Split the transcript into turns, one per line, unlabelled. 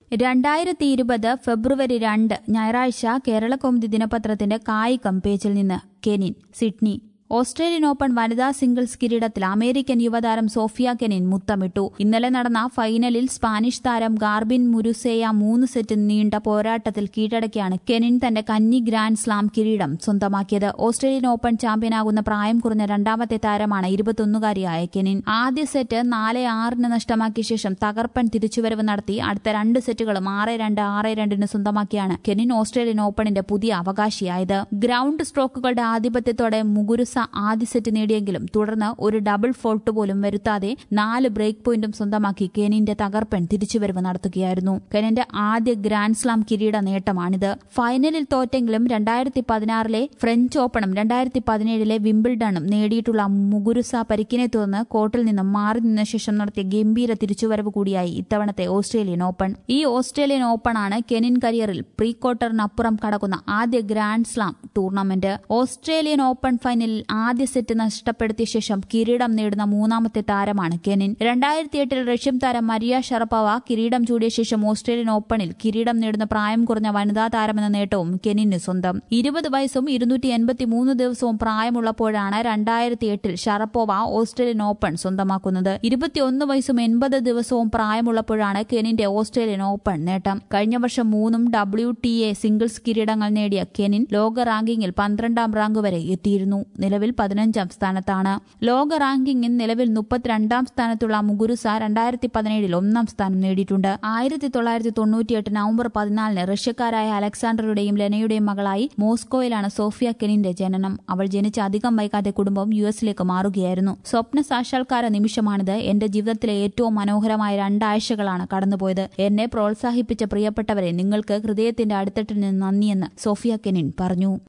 രണ്ടായിരത്തി ഇരുപത് ഫെബ്രുവരി രണ്ട് ഞായറാഴ്ച കേരളകൗമുദി ദിനപത്രത്തിന്റെ കായികം പേജിൽ നിന്ന് കെനിൻ സിഡ്നി ഓസ്ട്രേലിയൻ ഓപ്പൺ വനിതാ സിംഗിൾസ് കിരീടത്തിൽ അമേരിക്കൻ യുവതാരം സോഫിയ കെനിൻ മുത്തമിട്ടു ഇന്നലെ നടന്ന ഫൈനലിൽ സ്പാനിഷ് താരം ഗാർബിൻ മുരുസേയ മൂന്ന് സെറ്റ് നീണ്ട പോരാട്ടത്തിൽ കീഴടക്കിയാണ് കെനിൻ തന്റെ കന്നി ഗ്രാൻഡ് സ്ലാം കിരീടം സ്വന്തമാക്കിയത് ഓസ്ട്രേലിയൻ ഓപ്പൺ ചാമ്പ്യനാകുന്ന പ്രായം കുറഞ്ഞ രണ്ടാമത്തെ താരമാണ് ഇരുപത്തൊന്നുകാരിയായ കെനിൻ ആദ്യ സെറ്റ് നാല് ആറിന് നഷ്ടമാക്കിയ ശേഷം തകർപ്പൻ തിരിച്ചുവരവ് നടത്തി അടുത്ത രണ്ട് സെറ്റുകളും ആറ് രണ്ട് ആറ് രണ്ടിന് സ്വന്തമാക്കിയാണ് കെനിൻ ഓസ്ട്രേലിയൻ ഓപ്പണിന്റെ പുതിയ അവകാശിയായത് ഗ്രൌണ്ട് സ്ട്രോക്കുകളുടെ ആധിപത്യത്തോടെ മുഗുരുസ ആദ്യ സെറ്റ് നേടിയെങ്കിലും തുടർന്ന് ഒരു ഡബിൾ ഫോൾട്ട് പോലും വരുത്താതെ നാല് ബ്രേക്ക് പോയിന്റും സ്വന്തമാക്കി കെനിന്റെ തകർപ്പൻ തിരിച്ചുവരവ് നടത്തുകയായിരുന്നു കെനിന്റെ ആദ്യ ഗ്രാൻഡ് സ്ലാം കിരീട നേട്ടമാണിത് ഫൈനലിൽ തോറ്റെങ്കിലും രണ്ടായിരത്തി പതിനാറിലെ ഫ്രഞ്ച് ഓപ്പണും രണ്ടായിരത്തി പതിനേഴിലെ വിംബിൾഡണും നേടിയിട്ടുള്ള മുഗുരുസ പരിക്കിനെ തുടർന്ന് കോർട്ടിൽ നിന്നും മാറി നിന്ന ശേഷം നടത്തിയ ഗംഭീര തിരിച്ചുവരവ് കൂടിയായി ഇത്തവണത്തെ ഓസ്ട്രേലിയൻ ഓപ്പൺ ഈ ഓസ്ട്രേലിയൻ ഓപ്പണാണ് കെനിൻ കരിയറിൽ പ്രീ ക്വാർട്ടറിനപ്പുറം കടക്കുന്ന ആദ്യ grand slam tournament Australian Open ഫൈനലിൽ ആദ്യ സെറ്റ് നഷ്ടപ്പെടുത്തിയ ശേഷം കിരീടം നേടുന്ന മൂന്നാമത്തെ താരമാണ് കെനിൻ രണ്ടായിരത്തി എട്ടിൽ റഷ്യൻ താരം മരിയ ഷറപ്പവ കിരീടം ചൂടിയ ശേഷം ഓസ്ട്രേലിയൻ ഓപ്പണിൽ കിരീടം നേടുന്ന പ്രായം കുറഞ്ഞ വനിതാ താരമെന്ന നേട്ടവും കെനിന് സ്വന്തം ഇരുപത് വയസ്സും ഇരുന്നൂറ്റി എൺപത്തി മൂന്ന് ദിവസവും പ്രായമുള്ളപ്പോഴാണ് രണ്ടായിരത്തി എട്ടിൽ ഷറപ്പോവ ഓസ്ട്രേലിയൻ ഓപ്പൺ സ്വന്തമാക്കുന്നത് ഇരുപത്തിയൊന്ന് വയസ്സും എൺപത് ദിവസവും പ്രായമുള്ളപ്പോഴാണ് കെനിന്റെ ഓസ്ട്രേലിയൻ ഓപ്പൺ നേട്ടം കഴിഞ്ഞ വർഷം മൂന്നും ഡബ്ല്യു ടി എ സിംഗിൾസ് കിരീടങ്ങൾ നേടിയ കെനിൻ ലോക റാങ്കിങ്ങിൽ പന്ത്രണ്ടാം റാങ്ക് വരെ എത്തിയിരുന്നു നിലവിൽ പതിനഞ്ചാം സ്ഥാനത്താണ് ലോക റാങ്കിങ്ങിൽ നിലവിൽ മുപ്പത്തിരണ്ടാം സ്ഥാനത്തുള്ള മുഗുരുസ രണ്ടായിരത്തി പതിനേഴിൽ ഒന്നാം സ്ഥാനം നേടിയിട്ടുണ്ട് ആയിരത്തി തൊള്ളായിരത്തി തൊണ്ണൂറ്റിയെട്ട് നവംബർ പതിനാലിന് റഷ്യക്കാരായ അലക്സാണ്ടറുടെയും ലെനയുടെയും മകളായി മോസ്കോയിലാണ് സോഫിയ കെനിന്റെ ജനനം അവൾ ജനിച്ച അധികം വൈകാതെ കുടുംബം യു എസിലേക്ക് മാറുകയായിരുന്നു സ്വപ്ന സാക്ഷാത്കാര നിമിഷമാണിത് എന്റെ ജീവിതത്തിലെ ഏറ്റവും മനോഹരമായ രണ്ടാഴ്ചകളാണ് കടന്നുപോയത് എന്നെ പ്രോത്സാഹിപ്പിച്ച പ്രിയപ്പെട്ടവരെ നിങ്ങൾക്ക് ഹൃദയത്തിന്റെ അടിത്തട്ടിൽ നിന്ന് നന്ദിയെന്ന് സോഫിയ കെനിൻ പറഞ്ഞു